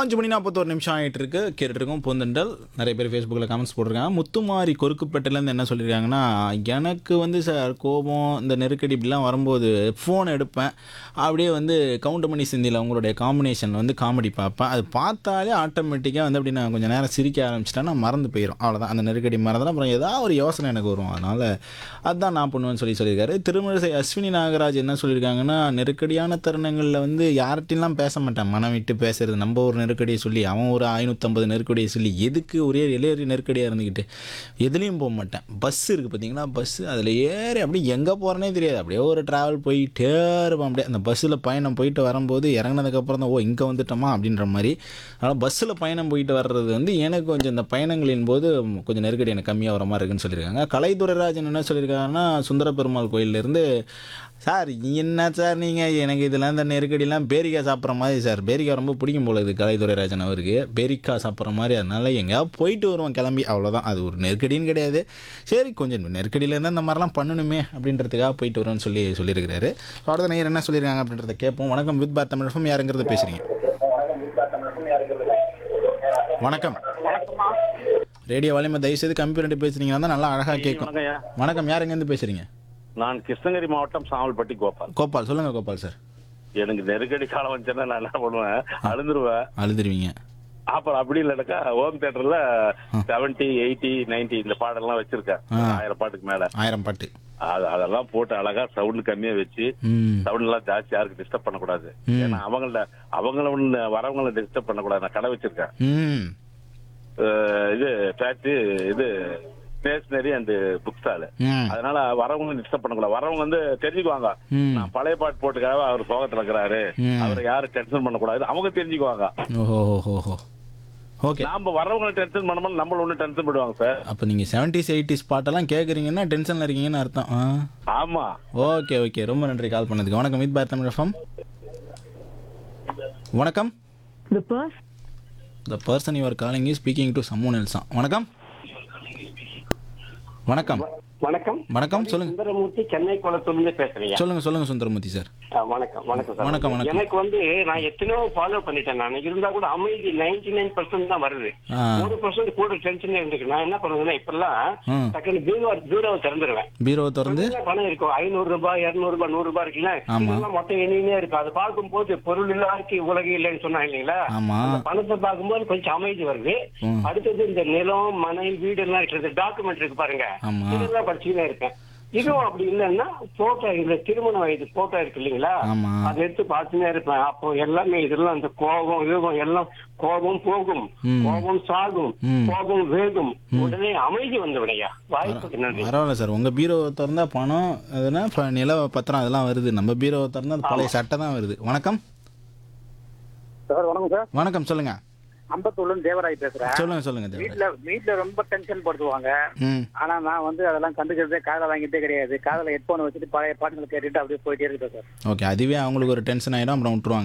அஞ்சு மணி நாற்பத்தோரு நிமிஷம் ஆகிட்டு இருக்கு கேட்டுட்டு இருக்கோம் பொந்தண்டல் நிறைய பேர் ஃபேஸ்புக்கில் கமெண்ட்ஸ் போட்டிருக்காங்க முத்துமாரி கொருக்குப்பேட்டிலேருந்து என்ன சொல்லியிருக்காங்கன்னா எனக்கு வந்து சார் கோபம் இந்த நெருக்கடி இப்படிலாம் வரும்போது ஃபோன் எடுப்பேன் அப்படியே வந்து கவுண்டமணி சிந்தியில் அவங்களுடைய காம்பினேஷன் வந்து காமெடி பார்ப்பேன் அது பார்த்தாலே ஆட்டோமேட்டிக்காக வந்து அப்படி நான் கொஞ்சம் நேரம் சிரிக்க ஆரம்பிச்சிட்டேன்னா மறந்து போயிடும் அவ்வளோதான் அந்த நெருக்கடி மறந்துடும் அப்புறம் ஏதாவது ஒரு யோசனை எனக்கு வரும் அதனால் அதுதான் நான் பண்ணுவேன்னு சொல்லி சொல்லியிருக்காரு திருமணிசை அஸ்வினி நாகராஜ் என்ன சொல்லியிருக்காங்கன்னா நெருக்கடியான தருணங்களில் வந்து யார்கிட்டையும் பேச மாட்டேன் மனம் விட்டு பேசுறது நம்ம ஒரு நெருக்கடியை சொல்லி அவன் ஒரு ஐநூற்றம்பது நெருக்கடியை சொல்லி எதுக்கு ஒரே இளையறி நெருக்கடியாக இருந்துக்கிட்டு எதுலேயும் போக மாட்டேன் பஸ் இருக்குது பார்த்தீங்களா பஸ்ஸு அதில் ஏறி அப்படியே எங்கே போகிறேனே தெரியாது அப்படியே ஒரு ட்ராவல் போயிட்டே இருப்பேன் அப்படியே அந்த பஸ்ஸில் பயணம் போயிட்டு வரும்போது இறங்கினதுக்கப்புறம் தான் ஓ இங்கே வந்துட்டோமா அப்படின்ற மாதிரி அதனால் பஸ்ஸில் பயணம் போயிட்டு வர்றது வந்து எனக்கு கொஞ்சம் இந்த பயணங்களின் போது கொஞ்சம் நெருக்கடி எனக்கு கம்மியாக வர மாதிரி இருக்குன்னு சொல்லியிருக்காங்க கலைத்துறைராஜன் என்ன சொல்லியிருக்காங்கன்னா சுந்தர பெருமாள் கோயிலேருந்து சார் என்ன சார் நீங்கள் எனக்கு இதெல்லாம் இந்த நெருக்கடிலாம் பேரிக்காய் சாப்பிட்ற மாதிரி சார் பேரிக்காய் ரொம்ப பிடிக்கும் போல இது கலைத்துறைராஜன் அவருக்கு பேரிக்காய் சாப்பிட்ற மாதிரி அதனால எங்கேயாவது போயிட்டு வருவோம் கிளம்பி அவ்வளோதான் அது ஒரு நெருக்கடின்னு கிடையாது சரி கொஞ்சம் நெருக்கடியில் இருந்தால் இந்த மாதிரிலாம் பண்ணணுமே அப்படின்றதுக்காக போயிட்டு வருவோம்னு சொல்லி சொல்லியிருக்கிறாரு ஸோ அடுத்த நேரம் என்ன சொல்லியிருக்காங்க அப்படின்றத கேட்போம் வணக்கம் வித் பார் தமிழ் FM யாருங்கிறது பேசுகிறீங்க வணக்கம் ரேடியோ வாலியமா தயவுசெய்து கம்மி பண்ணிட்டு பேசுறீங்கன்னா தான் நல்லா அழகாக கேட்கும் வணக்கம்யா. வணக்கம் யாருங்கேருந்து பேசுகிறீங்க நான் கிருஷ்ணகிரி மாவட்டம் சாமல்பட்டி கோபால் கோபால் சொல்லுங்கள் கோபால் சார் எனக்கு நெருக்கடி காலம் வந்துச்சுன்னா நான் என்ன பண்ணுவேன் அழுந்துருவேன் அழுதுருவீங்க அப்புறம் அப்படி இல்லைனாக்கா ஹோம் தியேட்டர்ல செவன்டி எயிட்டி நைன்டி இந்த பாடெல்லாம் வச்சிருக்கேன் ஆ. ஆயிரம் பாட்டுக்கு மேல ஆயிரம் பாட்டு அது அதெல்லாம் போட்டு அழகா சவுண்ட் கம்மியா வச்சு ம் சவுண்ட் எல்லாம் ஜாஸ்தி யாருக்கு டிஸ்டர்ப் பண்ணக்கூடாது ம். ஏன்னா அவங்கள அவங்கள ஒண்ணு வரவங்கள டிஸ்டர்ப் பண்ணக்கூடாது நான் கடை வச்சிருக்கேன் ம் அஹ் இது ஃபேக்டரி இது ஸ்டேஷனரி அண்ட் புக் ஸ்டால் ம் அதனால வரவங்க டிஸ்டர்ப் பண்ணக்கூடாது வரவங்க வந்து தெரிஞ்சுக்குவாங்க ம் நான் பழைய பாட்டு போட்டுக்காக அவர் சோகத்துல இருக்கிறாரு ம். அவரை யாரும் டென்ஷன் பண்ணக்கூடாது அவங்க தெரிஞ்சுக்குவாங்க ஓஹோ ஓஹோ ஓஹோ ஓகே நாம வரவங்களை டென்ஷன் பண்ணாமல் நம்மள ஒண்ணு டென்ஷன் பண்ணுவாங்க சார் அப்போ நீங்கள் செவன்டிஸ் எயிட்டிஸ் பாட்டெல்லாம் கேட்குறீங்கன்னா டென்ஷனில் இருக்கீங்கன்னு அர்த்தம் ஆ ஆமா ஓகே ஓகே ரொம்ப நன்றி கால் பண்ணதுக்கு வணக்கம் வித் பார் தமிழ் எஃப்எம் வணக்கம் The person the person your calling is speaking to someone else வணக்கம் வணக்கம் வணக்கம் வணக்கம் சொல்லுங்க சுந்தரமூர்த்தி சென்னை குளத்தூர்ல பேசுறீங்க சொல்லுங்க சொல்லுங்க சுந்தரமூர்த்தி சார் ஆ, வணக்கம் வணக்கம் சார் வணக்கம், வணக்கம். எனக்கு வந்து நான் எத்தனையோ ஃபாலோ பண்ணிட்டேன் நான் இருந்தா கூட அமைதி நைன்டி நைன் பர்சன்ட் தான் வருது ஆ ஒரு பர்சன்ட் கூட டென்ஷன் இருந்துக்கு நான் என்ன பண்ணுவேன்னா இப்பெல்லாம் ம். டக்குனு பீரோ பீரோவை திறந்துருவேன் பீரோவை திறந்து என்ன பணம் இருக்கும் ஐநூறு ரூபாய் இருநூறு ரூபாய் நூறு ரூபாய் இருக்குல்ல ஆமா. இதெல்லாம் மொத்தம் எண்ணினே இருக்கும் அதை பார்க்கும்போது பொருள் இல்லாருக்கு உலகம் இல்லைன்னு சொன்னா இல்லைங்களா ஆமா அந்த பணத்தை பார்க்கும்போது கொஞ்சம் அமைதி வருது ம். அடுத்தது இந்த நிலம் மனை வீடு எல்லாம் இருக்கிறது டாக்குமெண்ட் இருக்கு பாருங்க ஆமா. இதெல்லாம் படிச்சுக்கிட்டே இருப்பேன் இதுவும் அப்படி இல்லைன்னா போட்டோ இந்த திருமண வயது போட்டோ இருக்கு இல்லைங்களா ஆமா அதை எடுத்து பார்த்துனே இருப்பேன் அப்போ எல்லாமே இதெல்லாம் அந்த கோபம் இதுவும் எல்லாம் கோபம் போகும் ம். கோபம் சாகும் ம். கோபம் வேகும் உடனே அமைதி வந்து விடையா வாய்ப்புக்கு நன்றி பரவாயில்ல சார் உங்கள் பீரோவை திறந்தா பணம் அதுனா இப்போ நில பத்திரம் அதெல்லாம் வருது நம்ம பீரோவை திறந்தா அது பழைய சட்டை தான் வருது வணக்கம் சார் வணக்கம் சார் வணக்கம் சொல்லுங்க அம்பத்தூர்ல தேவராய் பேசுறேன் சொல்லுங்க சொல்லுங்க தேவராஜ். வீட்ல வீட்ல ரொம்ப டென்ஷன் படுத்துவாங்க ம் ஆனா நான் வந்து அதெல்லாம் கண்டுக்கிறதே காதல வாங்கிட்டே கிடையாது காதல ஹெட்போன் வச்சுட்டு பழைய பாட்டுகளை கேட்டுட்டு அப்படியே போயிட்டே இருக்கேன் சார் ஓகே அதுவே அவங்களுக்கு ஒரு டென்ஷன் ஆகிடும் அப்புறம் விட்டுருவாங்க